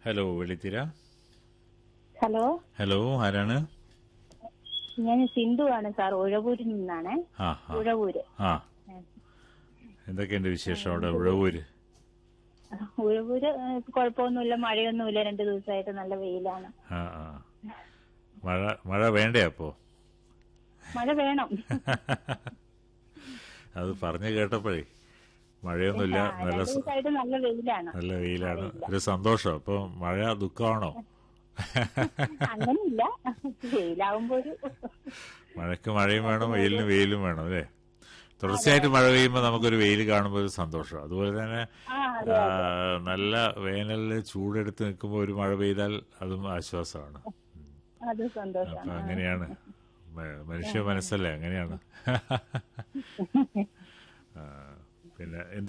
hello വെള്ളിത്തിര hello hello ആരാണ് ഞാൻ സിന്ധു ആണ് സാർ ഉഴവൂരിൽ നിന്നാണ് ആ ആ ഉഴവൂര് ആ എന്തൊക്കെയുണ്ട് വിശേഷം അവിടെ ഉഴവൂര് ഉഴവൂര് ഏഹ്, കുഴപ്പമൊന്നുമില്ല മഴയൊന്നുമില്ല രണ്ടു ദിവസമായിട്ട് നല്ല വെയിലാണ് ആ ആ മഴ മഴ വേണ്ടേ അപ്പോ മഴ വേണം അത് പറഞ്ഞു കേട്ടപ്പോഴേ മഴയൊന്നുമില്ല ആ, നല്ല രണ്ടു സ- ദിവസമായിട്ട് നല്ല വെയിലാണ് നല്ല വെയിലാണ് ഒരു സന്തോഷം അപ്പൊ മഴ ദുഃഖമാണോ അങ്ങനെയില്ല വെയിലാവുമ്പോ ഒരു മഴയ്ക്ക് മഴയും വേണം വെയിലിന് വെയിലും വേണം അല്ലേ തുടർച്ചയായിട്ട് മഴ പെയ്യുമ്പോൾ നമുക്കൊരു വെയിൽ കാണുമ്പോൾ ഒരു സന്തോഷം അതുപോലെ തന്നെ ആ അതെ ആ, നല്ല വേനലിൽ ചൂടെടുത്ത് നിൽക്കുമ്പോൾ ഒരു മഴ പെയ്താൽ അതും ആശ്വാസമാണ് അത് അപ്പൊ സന്തോഷമാണ് അങ്ങനെയാണ് മ- മനുഷ്യ മനസ്സല്ലേ അങ്ങനെയാണ് ആ, പിന്നെ എന്ത്